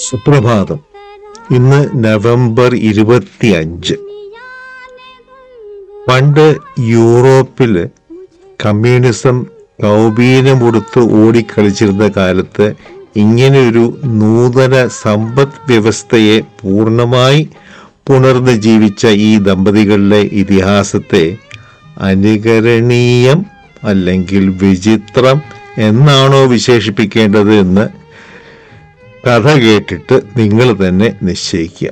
സുപ്രഭാതം ഇന്ന് നവംബർ ഇരുപത്തി അഞ്ച് പണ്ട് യൂറോപ്പില് കമ്മ്യൂണിസം കൗബീനമുടുത്ത് ഓടിക്കളിച്ചിരുന്ന കാലത്ത് ഇങ്ങനെയൊരു നൂതന സമ്പദ് വ്യവസ്ഥയെ പൂർണ്ണമായി പുണർന്ന് ജീവിച്ച ഈ ദമ്പതികളുടെ ഇതിഹാസത്തെ അനുകരണീയം അല്ലെങ്കിൽ വിചിത്രം എന്നാണോ വിശേഷിപ്പിക്കേണ്ടത് എന്ന് കഥ കേട്ടിട്ട് നിങ്ങൾ തന്നെ നിശ്ചയിക്കുക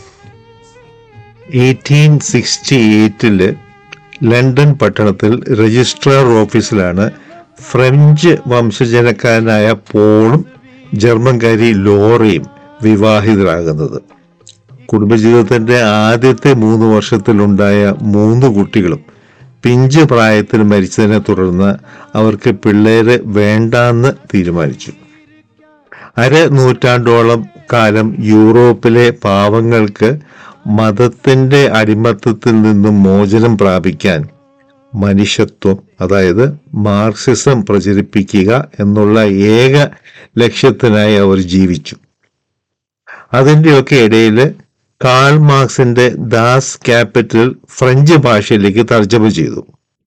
എയ്റ്റീൻ സിക്സ്റ്റി എയ്റ്റില് ലണ്ടൻ പട്ടണത്തിൽ രജിസ്ട്രാർ ഓഫീസിലാണ് ഫ്രഞ്ച് വംശജനക്കാരനായ പോളും ജർമ്മൻകാരി ലോറയും വിവാഹിതരാകുന്നത് കുടുംബജീവിതത്തിന്റെ ആദ്യത്തെ മൂന്ന് വർഷത്തിലുണ്ടായ മൂന്ന് കുട്ടികളും പിഞ്ച് പ്രായത്തിൽ മരിച്ചതിനെ തുടർന്ന് അവർക്ക് പിള്ളേരെ വേണ്ടാന്ന് തീരുമാനിച്ചു അര നൂറ്റാണ്ടോളം കാലം യൂറോപ്പിലെ പാവങ്ങൾക്ക് മതത്തിന്റെ അടിമത്തത്തിൽ നിന്നും മോചനം പ്രാപിക്കാൻ മനുഷ്യത്വം അതായത് മാർക്സിസം പ്രചരിപ്പിക്കുക എന്നുള്ള ഏക ലക്ഷ്യത്തിനായി അവർ ജീവിച്ചു അതിൻ്റെയൊക്കെ ഇടയിൽ കാൾ മാർക്സിന്റെ ദാസ് ക്യാപിറ്റൽ ഫ്രഞ്ച് ഭാഷയിലേക്ക് തർജ്ജമ ചെയ്തു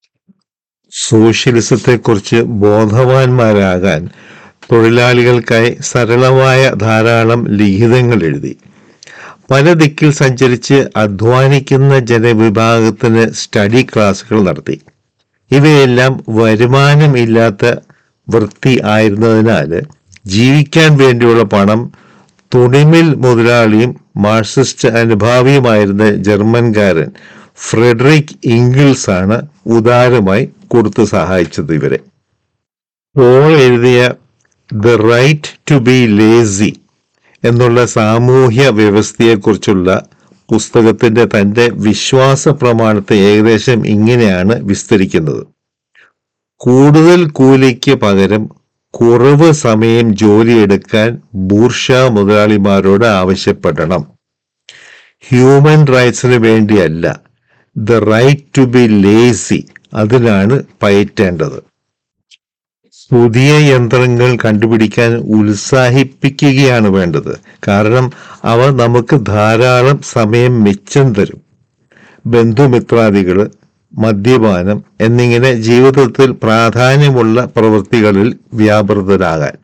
സോഷ്യലിസത്തെക്കുറിച്ച് ബോധവാന്മാരാകാൻ തൊഴിലാളികൾക്കായി സരളമായ ധാരാളം ലിഖിതങ്ങൾ എഴുതി പല ദിക്കിൽ സഞ്ചരിച്ച് അധ്വാനിക്കുന്ന ജനവിഭാഗത്തിന് സ്റ്റഡി ക്ലാസുകൾ നടത്തി ഇവയെല്ലാം വരുമാനമില്ലാത്ത വൃത്തി ആയിരുന്നതിനാൽ ജീവിക്കാൻ വേണ്ടിയുള്ള പണം തുണിമിൽ മുതലാളിയും മാർക്സിസ്റ്റ് അനുഭാവിയുമായിരുന്ന ജർമ്മൻകാരൻ ഫ്രെഡറിക് ഇംഗിൾസ് ആണ് ഉദാരമായി കൊടുത്തു സഹായിച്ചത് ഇവരെ പോൾ എഴുതിയ the right to be lazy എന്നുള്ള സാമൂഹ്യ വ്യവസ്ഥയെക്കുറിച്ചുള്ള പുസ്തകത്തിന്റെ തന്റെ വിശ്വാസ പ്രമാണത്തെ ഏകദേശം ഇങ്ങനെയാണ് വിസ്തരിക്കുന്നത് കൂടുതൽ കൂലിക്ക് പകരം കുറവ് സമയം ജോലിയെടുക്കാൻ ബൂർഷ മുതലാളിമാരോട് ആവശ്യപ്പെടണം ഹ്യൂമൻ റൈറ്റ്സിന് വേണ്ടിയല്ല the right to be lazy അതിനാണ് പയറ്റേണ്ടത് പുതിയ യന്ത്രങ്ങൾ കണ്ടുപിടിക്കാൻ ഉത്സാഹിപ്പിക്കുകയാണ് വേണ്ടത് കാരണം അവ നമുക്ക് ധാരാളം സമയം മിച്ചം തരും ബന്ധുമിത്രാദികള് മദ്യപാനം എന്നിങ്ങനെ ജീവിതത്തിൽ പ്രാധാന്യമുള്ള പ്രവൃത്തികളിൽ വ്യാപൃതരാകാൻ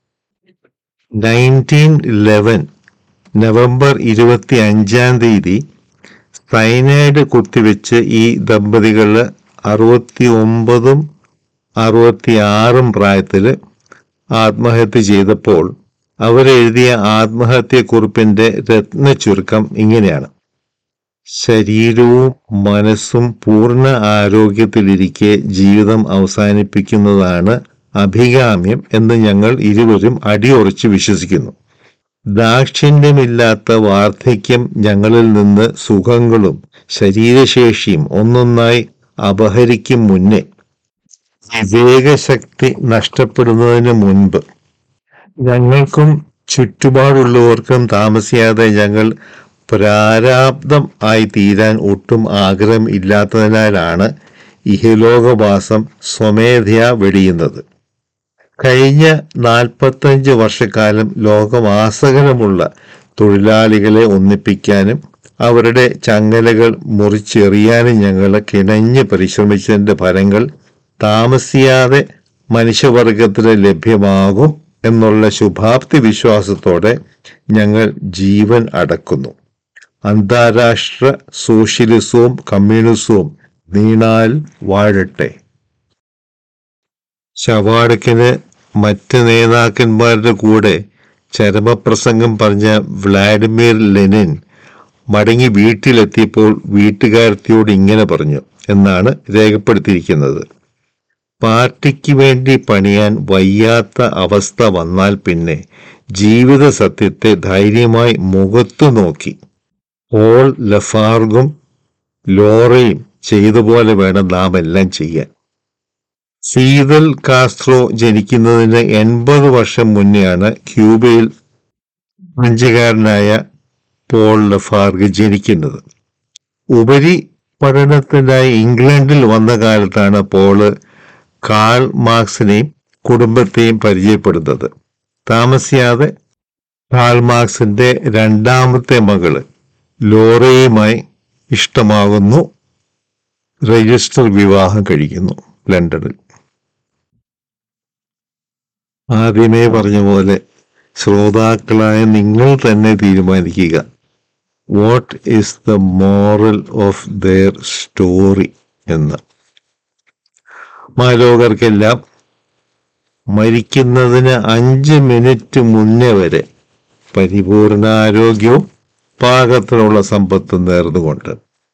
നയൻറ്റീൻ ഇലവൻ നവംബർ ഇരുപത്തി അഞ്ചാം തീയതി സൈനൈഡ് കുത്തിവെച്ച് ഈ ദമ്പതികള് അറുപത്തി ഒമ്പതും അറുപത്തിയാറും പ്രായത്തിൽ ആത്മഹത്യ ചെയ്തപ്പോൾ അവരെഴുതിയ ആത്മഹത്യക്കുറിപ്പിന്റെ രത്ന ചുരുക്കം ഇങ്ങനെയാണ് ശരീരവും മനസ്സും പൂർണ്ണ ആരോഗ്യത്തിലിരിക്കെ ജീവിതം അവസാനിപ്പിക്കുന്നതാണ് അഭികാമ്യം എന്ന് ഞങ്ങൾ ഇരുവരും അടിയുറച്ച് വിശ്വസിക്കുന്നു ദാക്ഷിണ്യമില്ലാത്ത വാർദ്ധക്യം ഞങ്ങളിൽ നിന്ന് സുഖങ്ങളും ശരീരശേഷിയും ഒന്നൊന്നായി അപഹരിക്കും മുന്നേ വിവേകശക്തി നഷ്ടപ്പെടുന്നതിന് മുൻപ് ഞങ്ങൾക്കും ചുറ്റുപാടുള്ളവർക്കും താമസിയാതെ ഞങ്ങൾ പ്രാരാബ്ദം ആയി തീരാൻ ഒട്ടും ആഗ്രഹം ഇല്ലാത്തതിനാലാണ് ഇഹലോകവാസം സ്വമേധയാ വെടിയുന്നത് കഴിഞ്ഞ നാൽപ്പത്തഞ്ച് വർഷക്കാലം ലോകമാസകലമുള്ള തൊഴിലാളികളെ ഒന്നിപ്പിക്കാനും അവരുടെ ചങ്ങലകൾ മുറിച്ചെറിയാനും ഞങ്ങൾ കിണഞ്ഞ് പരിശ്രമിച്ചതിന്റെ ഫലങ്ങൾ താമസിയാതെ മനുഷ്യവർഗത്തിന് ലഭ്യമാകും എന്നുള്ള ശുഭാപ്തി വിശ്വാസത്തോടെ ഞങ്ങൾ ജീവൻ അടക്കുന്നു അന്താരാഷ്ട്ര സോഷ്യലിസവും കമ്മ്യൂണിസവും നീണാൽ വാഴട്ടെ ശവാടക്കിന് മറ്റ് നേതാക്കന്മാരുടെ കൂടെ ചരമപ്രസംഗം പറഞ്ഞ വ്ളാഡിമിർ ലെനിൻ മടങ്ങി വീട്ടിലെത്തിയപ്പോൾ വീട്ടുകാരത്തിയോട് ഇങ്ങനെ പറഞ്ഞു എന്നാണ് രേഖപ്പെടുത്തിയിരിക്കുന്നത് പാർട്ടിക്ക് വേണ്ടി പണിയാൻ വയ്യാത്ത അവസ്ഥ വന്നാൽ പിന്നെ ജീവിത സത്യത്തെ ധൈര്യമായി മുഖത്തു നോക്കി ഓൾ ലഫാർഗും ലോറയും ചെയ്ത പോലെ വേണം നാം എല്ലാം ചെയ്യാൻ സീതൽ കാസ്ട്രോ ജനിക്കുന്നതിന് എൺപത് വർഷം മുന്നെയാണ് ക്യൂബയിൽ ഫ്രഞ്ചുകാരനായ പോൾ ലഫാർഗ് ജനിക്കുന്നത് ഉപരി പഠനത്തിനായി ഇംഗ്ലണ്ടിൽ വന്ന കാലത്താണ് പോള് കാൾ മാർക്സിനെയും കുടുംബത്തെയും പരിചയപ്പെടുന്നത് താമസിയാതെ കാൾ മാർക്സിന്റെ രണ്ടാമത്തെ മകള് ലോറയുമായി ഇഷ്ടമാകുന്നു രജിസ്റ്റർ വിവാഹം കഴിക്കുന്നു ലണ്ടനിൽ ആദ്യമേ പറഞ്ഞ പോലെ ശ്രോതാക്കളായ നിങ്ങൾ തന്നെ തീരുമാനിക്കുക what is the moral of their story എന്ന് മാലോകർക്കെല്ലാം മരിക്കുന്നതിന് അഞ്ച് മിനിറ്റ് മുന്നേ വരെ പരിപൂർണ ആരോഗ്യവും പാകത്തിനുള്ള സമ്പത്തും നേർന്നുകൊണ്ട്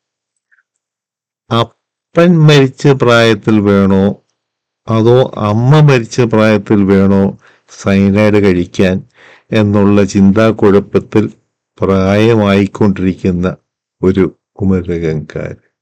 അപ്പൻ മരിച്ച പ്രായത്തിൽ വേണോ അതോ അമ്മ മരിച്ച പ്രായത്തിൽ വേണോ സൈനൈഡ് കഴിക്കാൻ എന്നുള്ള ചിന്താക്കുഴപ്പത്തിൽ പ്രായമായിക്കൊണ്ടിരിക്കുന്ന ഒരു കുമരകങ്കാരൻ